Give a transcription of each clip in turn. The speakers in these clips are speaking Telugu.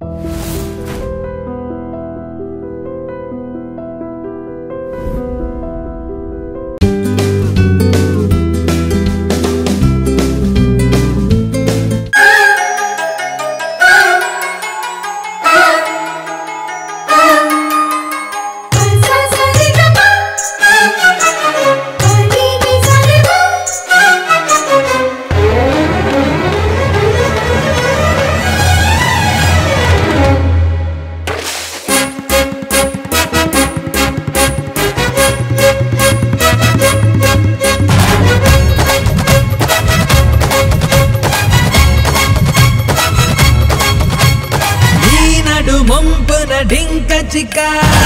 ఈనడు ముంపున డింక చిక్క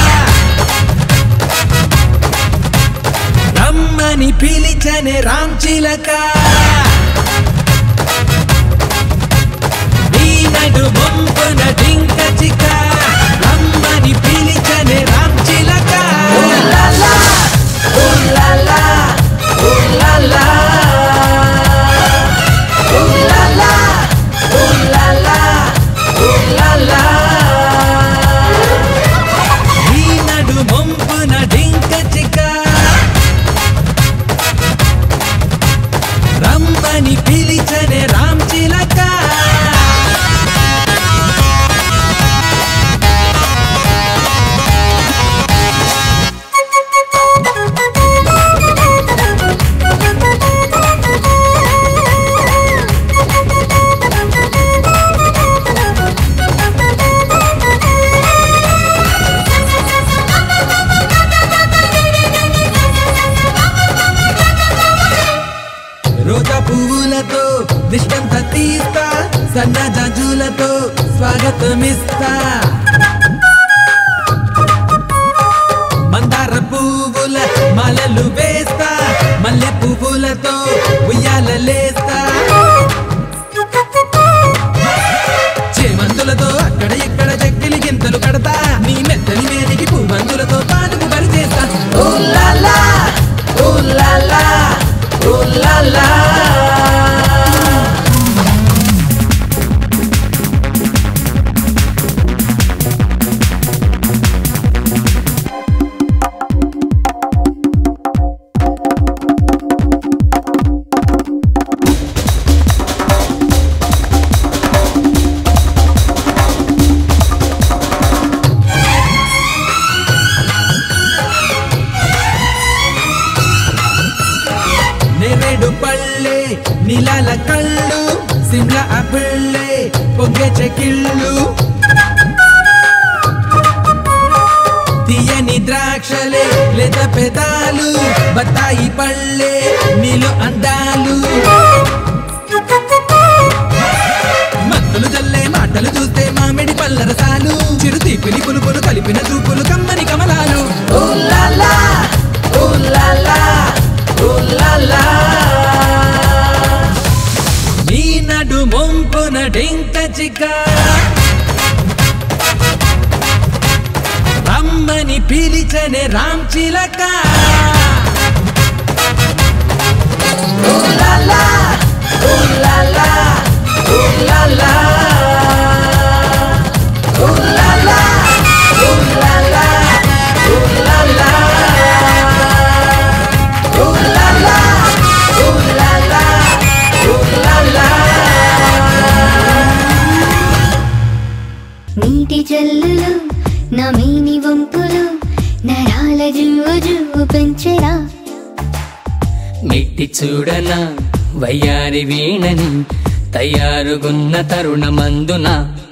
రమ్మని పిలిచనే రాంచిలక ఈనడు ముంపున డింక చిక్క రమ్మని పిలిచనే రాంచిలక ఉల్లాలా ఉల్లాలా ఉల్లాలా ఉల్లాలా ఉల్లాలా ఉల్లాలా ఈనడు ముంపున డింక చిక్క రమ్మని పిలిచనే రామ్ చిలక రోజా పువ్వులతో దిష్టంత తీస్తా సన్న జాజులతో స్వాగతమిస్తా మందార పువ్వుల మాలలు వేస్తా మల్లె పువ్వులతో ఉయ్యాలలేస్తా చేమంతులతో అక్కడ ఇక్కడ చెక్కిలి గింతలు కడతా నీ మెత్తని మేనికి పువ్వంతులతో పాటుకు పరిచేస్తా ఊలాలా ఊలాలా ఊలాలా నేరేడు పళ్ళే నీలాల కళ్ళు సిమ్లా అపిళ్ళే పొంగే చెకిళ్ళు తీయని ద్రాక్షలే లేత పెదాలు బత్తాయి పళ్ళే నీలో అందాలు మత్తులు జల్లే మాటలు చూస్తే మామిడి పళ్ళ రసాలు చిరు తీపిని పులుపులు కలిపిన చూపులు కమ్మని కమలాలు ఊలాలా ఊలాలా ఊలాలా నీ నడు మొంపున డింక చిక్క రమ్మని పిలిచనే రామ్ చిలక ఊలాలా ఊలాలా ఊలాలా ఊలాలా ఊలాలా ఊలాలా ఊలాలా ఊలాలా ఊలాలా నీటి జల్లులు నా మీని వంపులు నరాల జువ్వు జువ్వు పెంచరా మిట్టి చూడన వయ్యారి వీణని తయారుగున్న తరుణమందున